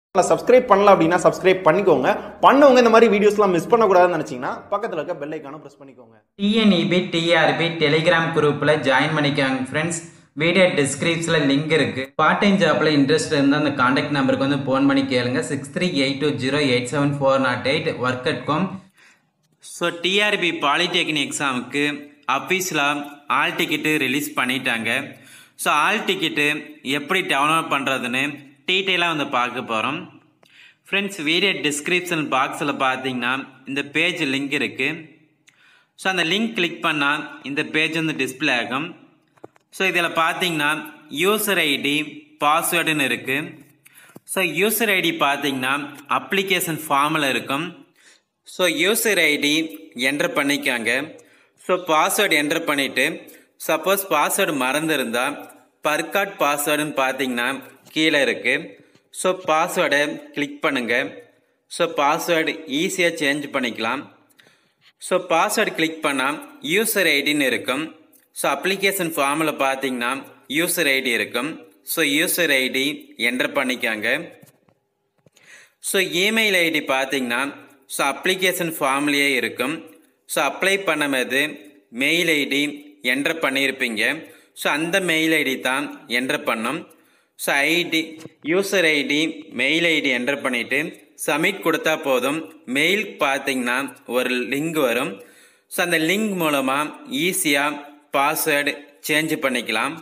subscribe பண்ணல அப்படின்னா subscribe பண்ணிக்கோங்க பண்ணவங்க இந்த மாதிரி வீடியோஸ்லாம் மிஸ் பண்ணக்கூடாதுன்னு நினைச்சீங்கன்னா பக்கத்துல இருக்க பெல் ஐக்கான பிரஸ் பண்ணிக்கோங்க டிஎன்இபி டிஆர்பி டெலிகிராம் குரூப்பில் ஜாயின் பண்ணிக்கோங்க ஃப்ரெண்ட்ஸ் வீடியோ டிஸ்கிரிப்ஷனில் லிங்க் இருக்கு பார்ட் டைம் ஜாப்ல இன்ட்ரெஸ்ட் இருந்தால் அந்த காண்டாக்ட் நம்பருக்கு வந்து ஃபோன் பண்ணி கேளுங்க six three eight two zero eight seven four nought eight work at home so TRB polytechnic எக்ஸாமுக்கு அஃபீஷியலாக ஆல் டிக்கெட்டு ரிலீஸ் பண்ணிட்டாங்க ஸோ ஆல் டிக்கெட்டு எப்படி டவுன்லோட் பண்ணுறதுன்னு டீட்டெயிலாக வந்து பார்க்க போகிறோம் ஃப்ரெண்ட்ஸ் வீடியோ டிஸ்கிரிப்ஷன் பாக்ஸில் பார்த்தீங்கன்னா இந்த பேஜ் லிங்க் இருக்குது ஸோ அந்த லிங்க் கிளிக் பண்ணால் இந்த பேஜ் வந்து டிஸ்பிளே ஆகும் ஸோ இதில் பார்த்தீங்கன்னா யூசர் ஐடி பாஸ்வேர்டுன்னு இருக்குது ஸோ யூசர் ஐடி பார்த்தீங்கன்னா அப்ளிகேஷன் ஃபார்மில் இருக்கும் ஸோ யூசர் ஐடி என்டர் பண்ணிக்காங்க ஸோ பாஸ்வேர்டு என்டர் பண்ணிவிட்டு சப்போஸ் பாஸ்வேர்டு மறந்துருந்தா பர்காட் பாஸ்வேர்டுன்னு பார்த்தீங்கன்னா கீழே இருக்குது ஸோ பாஸ்வேர்டை கிளிக் பண்ணுங்கள் ஸோ பாஸ்வேர்டு ஈஸியாக சேஞ்ச் பண்ணிக்கலாம் ஸோ பாஸ்வேர்டு கிளிக் பண்ணால் யூசர் ஐடின்னு இருக்கும் ஸோ அப்ளிகேஷன் ஃபார்மில் பார்த்தீங்கன்னா யூசர் ஐடி இருக்கும் ஸோ யூசர் ஐடி என்டர் பண்ணிக்காங்க ஸோ இமெயில் ஐடி பார்த்தீங்கன்னா ஸோ அப்ளிகேஷன் ஃபார்ம்லேயே இருக்கும் ஸோ அப்ளை பண்ணும்போது மெயில் ஐடி என்டர் பண்ணியிருப்பீங்க ஸோ அந்த மெயில் ஐடி தான் என்டர் பண்ணும் so ID user ID mail ID enter பண்ணிவிட்டு சப்மிட் கொடுத்தா போதும் மெயில் பார்த்தீங்கன்னா ஒரு லிங்க் வரும் ஸோ அந்த லிங்க் மூலமாக ஈஸியாக பாஸ்வேர்டு சேஞ்ச் பண்ணிக்கலாம்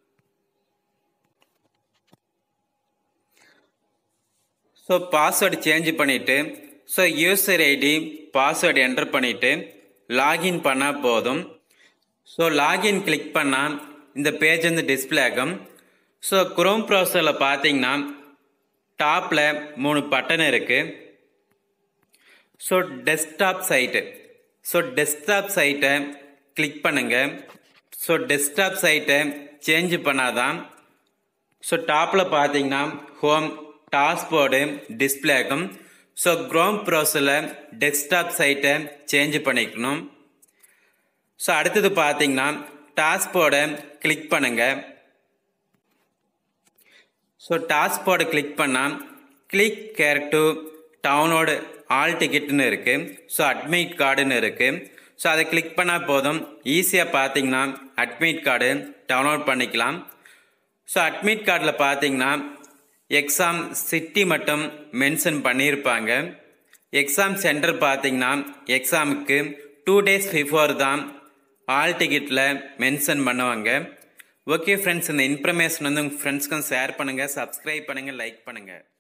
ஸோ பாஸ்வேர்டு சேஞ்ச் பண்ணிவிட்டு so user ID password enter பண்ணிவிட்டு லாகின் பண்ணால் போதும் ஸோ லாகின் கிளிக் பண்ணால் இந்த பேஜ் வந்து டிஸ்பிளே ஆகும் ஸோ குரோம் ப்ரௌசரில் பார்த்தீங்கன்னா டாப்பில் மூணு பட்டன் இருக்குது so desktop site so desktop சைட்டை கிளிக் பண்ணுங்கள் ஸோ டெஸ்க்டாப் சைட்டை சேஞ்ச் பண்ணாதான் ஸோ டாப்பில் பார்த்தீங்கன்னா ஹோம் டாஸ்போர்டு டிஸ்பிளே ஆகும் ஸோ குரோம் ப்ரௌசரில் டெஸ்க்டாப் சைட்டை சேஞ்ச் பண்ணிக்கணும் ஸோ அடுத்தது பார்த்தீங்கன்னா டாஸ்போர்டை கிளிக் பண்ணுங்கள் ஸோ டாஸ்போர்டை கிளிக் பண்ணால் click here to download hall டிக்கெட்னு இருக்குது ஸோ அட்மிட் கார்டுன்னு இருக்குது ஸோ அதை கிளிக் பண்ணால் போதும் ஈஸியாக பார்த்தீங்கன்னா அட்மிட் கார்டு டவுன்லோட் பண்ணிக்கலாம் ஸோ அட்மிட் கார்டில் பார்த்தீங்கன்னா எக்ஸாம் சிட்டி மட்டும் மென்ஷன் பண்ணியிருப்பாங்க எக்ஸாம் சென்டர் பார்த்தீங்கன்னா எக்ஸாமுக்கு டூ டேஸ் பிஃபோர் தான் ஆல் டிக்கெட்டில் மென்ஷன் பண்ணுவாங்க ஓகே ஃப்ரெண்ட்ஸ் இந்த இன்ஃபர்மேஷன் வந்து உங்கள் ஃப்ரெண்ட்ஸ்க்கும் ஷேர் பண்ணுங்கள் சப்ஸ்கிரைப் பண்ணுங்கள் லைக் பண்ணுங்கள்